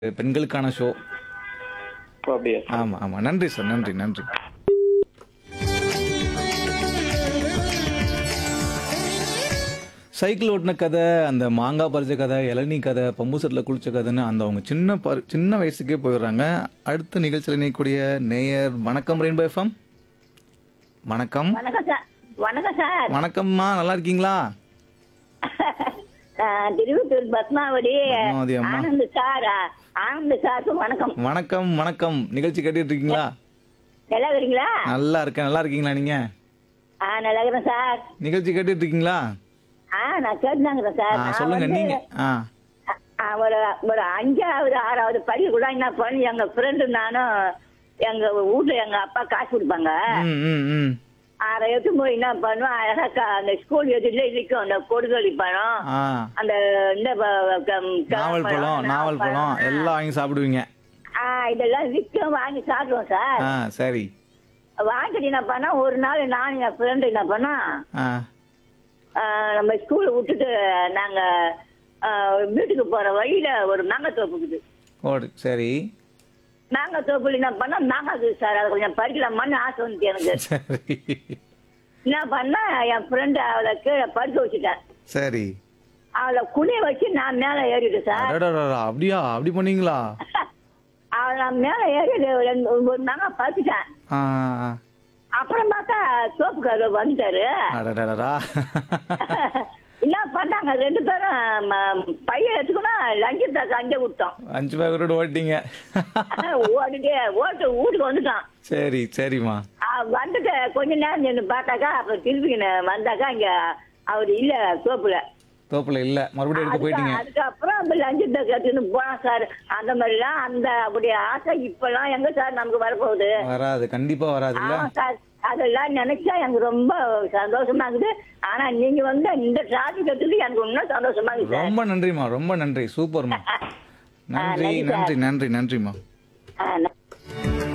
பெண்களுக்கான ஷோ ஓ, அப்படியா ஆமா ஆமா நன்றி சார் நன்றி நன்றி சைக்கிள் ஓட்டின கதை அந்த மாங்காய் பறிச்ச கதை இளநீ கதை பம்பு செட்டில் குளிச்ச கதைன்னு அந்த அவங்க சின்ன பரு- சின்ன வயசுக்கே போயிடுறாங்க அடுத்த நிகழ்ச்சியில் இணையக்கூடிய நேயர் வணக்கம் ரெயின்போ எஃப்எம் வணக்கம் வணக்கம் சார் வணக்கம் சார் வணக்கம்மா நல்லா இருக்கீங்களா நான் திருவத்தூர் பத்மாவதி பத்மாவதி அம்மா. ஆனந்த் சார் ஆனந்த் சாருக்கு வணக்கம் வணக்கம் வணக்கம் நிகழ்ச்சி கேட்டுட்டு இருக்கீங்களா நல்லா இருக்கிறீங்களா நல்லா இருக்கேன் நல்லா இருக்கீங்களா நீங்க ஆ நல்லா இருக்கிறேன் சார் நிகழ்ச்சி கேட்டுட்டு இருக்கீங்களா ஆ நான் கேட்டுதாங்கிறேன் சார் ஆ நான் சொல்லுங்க வந்து, நீங்க ஆ ஆ, ஒரு ஒரு அஞ்சாவது ஆறாவது படிக்க கூட என்ன பண்ணி எங்க ஃப்ரெண்டு நானும் எங்க வீட்டுல எங்க அப்பா காசு கொடுப்பாங்க ம் ம் ம் அதை எடுத்து போய் என்ன பண்ணுவோம் அழகா க- அந்த ஸ்கூல் எதிரிலே இருக்கும் அந்த கொடுகளி பழம் ஆ அந்த இந்த ப- கம்- நாவல் பழம் நாவல் பழம் எல்லாம் வாங்கி சாப்பிடுவீங்க ஆ இதெல்லாம் விற்கும் வாங்கி சாப்பிடுவோம் சார் ஆ சரி வாங்கிட்டு என்ன பண்ணா ஒரு நாள் நான் என் ஃப்ரெண்டு என்ன பண்ணா ஆ ஆ, நம்ம ஸ்கூலை விட்டுட்டு நாங்க ஆ, வீட்டுக்கு போற வழியில ஒரு மாங்காய் தோப்பு இருக்குது ஓடு சரி மாங்காய் தோப்புல என்ன பண்ணா மாங்காய் இருக்குது சார் அதை கொஞ்சம் பறிக்கலாமான்னு ஆசை வந்துச்சு எனக்கு சரி என்ன பண்ணா என் ஃப்ரெண்டு அவளை கீழே படுக்க வச்சுட்டேன் சரி அவளை குனிய வச்சு நான் மேலே ஏறிட்டேன் சார் அடடடடா, அப்படியா அப்படி பண்ணீங்களா அவளை நான் மேலே ஏறி ரெண்டு ஒரு மாங்காய் பறிச்சிட்டேன் ஆ ஆ. அப்புறம் பார்த்தா சோப்புக்காரர் வந்துட்டாரு அடடடடா. என்ன பண்ணாங்க ரெண்டு பேரும் ம- பையன் எடுத்துக்கணும் லஞ்சத்தை அங்கே விட்டோம் அஞ்சு பேக்கரோட ஓட்டிங்க ஓடிட்டே ஓட்டு வீட்டுக்கு வந்துட்டான் சரி சரிம்மா ஆ, வந்துட்டு கொஞ்ச நேரம் நின்று பார்த்தாக்கா அப்புறம் திருப்பி நான் வந்தாக்கா இங்க அவர் இல்ல சோப்புல தோப்புல இல்ல மறுபடியும் எடுத்து அதுக்கு- போயிட்டீங்க அதுக்கப்புறம் அந்த லஞ்சத்தை கட்டுன்னு போனான் சார் அந்த மாதிரிலாம் அந்த அப்படி ஆசை இப்பெல்லாம் எங்க சார் நமக்கு வரப்போகுது வராது கண்டிப்பா வராது இல்ல ஆமா சார் அதெல்லாம் நினைச்சா எனக்கு ரொம்ப சந்தோஷமா இருக்குது ஆனா நீங்க வந்து இந்த டிராபிக் கட்டுறது எனக்கு இன்னும் சந்தோஷமா இருக்குது சார் ரொம்ப நன்றிம்மா ரொம்ப நன்றி சூப்பர்மா நன்றி நன்றி சார். நன்றி நன்றி நன்றிம்மா ஆ,